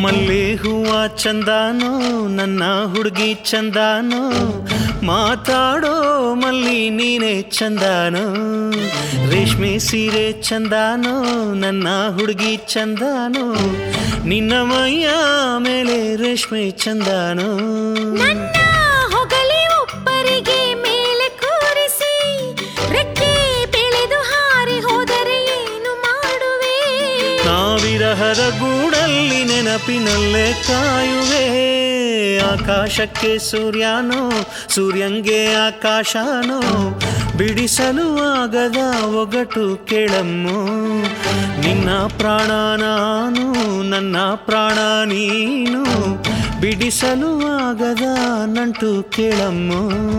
ಮಲ್ಲಿ ಹೂವ ಚಂದಾನೋ ನನ್ನ ಹುಡುಗಿ ಚಂದಾನೋ ಮಾತಾಡೋ ಮಲ್ಲಿ ನೀನೇ ಚಂದಾನೋ ರೇಷ್ಮೆ ಸೀರೆ ಚಂದಾನೋ ನನ್ನ ಹುಡುಗಿ ಚಂದಾನೋ ನಿನ್ನ ಮೈಯ ಮೇಲೆ ರೇಷ್ಮೆ ಚಂದಾನೋ ನನ್ನ ಹೊಗಲಿ ಒಬ್ಬರಿಗೆ ಮೇಲೆ ಕೂರಿಸಿ ರೆಕ್ಕೆ ಬೆಳೆದು ಹಾರಿ ಹೋದರೆ ಏನು ಮಾಡುವೆ ನಾವಿರಹದ ಗೂಡಲ್ಲಿ ನೆನಪಿನಲ್ಲೇ ಕಾಯುವೆ ಆಕಾಶಕ್ಕೆ ಸೂರ್ಯನೋ ಸೂರ್ಯಂಗೆ ಆಕಾಶನೋ ಬಿಡಿಸಲು ಆಗದ ಒಗಟು ಕೇಳಮ್ಮು ನಿನ್ನ ಪ್ರಾಣ ನಾನು ನನ್ನ ಪ್ರಾಣ ನೀನು ಬಿಡಿಸಲು ಆಗದ ನಂಟು ಕೇಳಮ್ಮು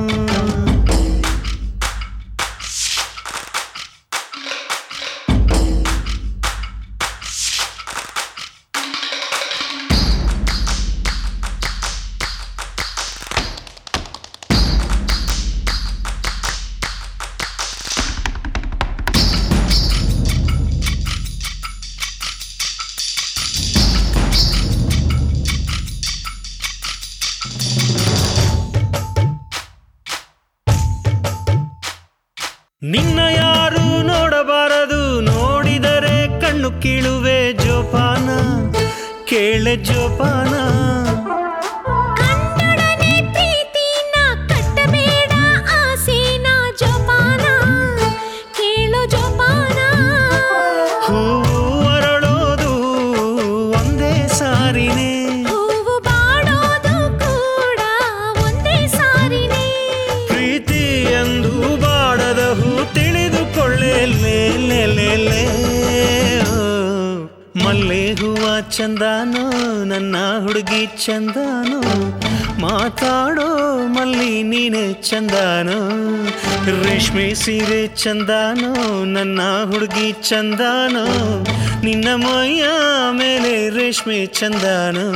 ನಿನ್ನ ಯಾರು ನೋಡಬಾರದು ನೋಡಿದರೆ ಕಣ್ಣು ಕೀಳುವೆ ಜೋಪಾನ ಕೇಳೆ ಜೋಪಾನ ಕನ್ನಡನೆ ಪ್ರೀತಿನ ಕಟ್ಟಬೇಡ ಆಸೆನ ಜೋಪಾನ ಕೇಳೋ ಜೋಪಾನ ಹೂವು ಅರಳೋದು ಒಂದೇ ಸಾರಿನೇ ಹೂವು ಬಾಡೋದು ಕೂಡ ಒಂದೇ ಸಾರಿನೇ ಪ್ರೀತಿ ಎಂದು ಬಾಡದ ಹೂ ತಿಳಿದುಕೊಳ್ಳೆ ಲೇ, ಲೇ, ಲೇ, ಲೇ. ಓ, ಮಲ್ಲೆ ಹೂವ ಚಂದಾನೋ ನನ್ನ ಹುಡುಗಿ ಚಂದಾನೋ ಮಾತಾಡೋ ಮಲ್ಲಿ ನೀನೆ ಚಂದಾನೋ ರೇಷ್ಮೆ ಸೀರೆ ಚಂದಾನೋ ನನ್ನ ಹುಡುಗಿ ಚಂದಾನೋ ನಿನ್ನ ಮೈಯ ಮೇಲೆ ರೇಷ್ಮೆ ಚಂದಾನೋ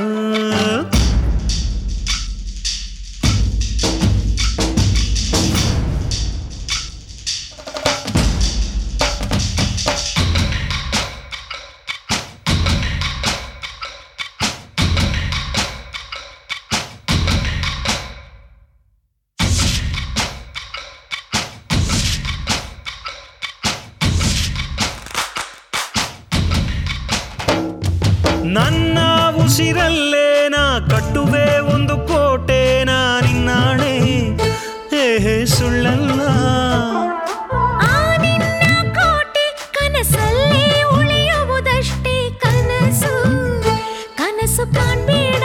ನನ್ನ ಉಸಿರಲ್ಲೇ ನಾ ಕಟ್ಟುವೆ ಒಂದು ಕೋಟೆನ ನಿನ್ನಾಣೆ ಹೇ ಸುಳ್ಳಲ್ಲ ಆ ನಿನ್ನ ಕೋಟೆ ಕನಸಲ್ಲೇ ಉಳಿಯುವುದಷ್ಟೇ ಕನಸು ಕನಸು ಕಾಣ್ಬೇಡ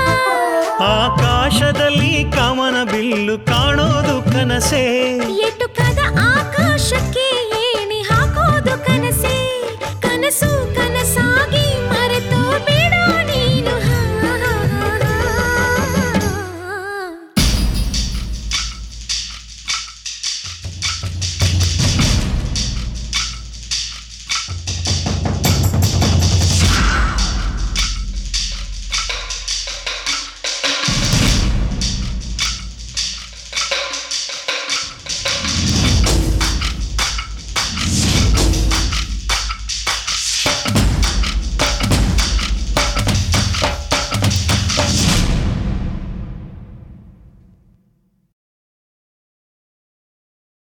ಆಕಾಶದಲ್ಲಿ ಕಾಮನ ಬಿಲ್ಲು ಕಾಣೋದು ಕನಸೇ ಎಟುಕದ ಆಕಾಶಕ್ಕೆ ಏಣಿ ಹಾಕೋದು ಕನಸೇ ಕನಸು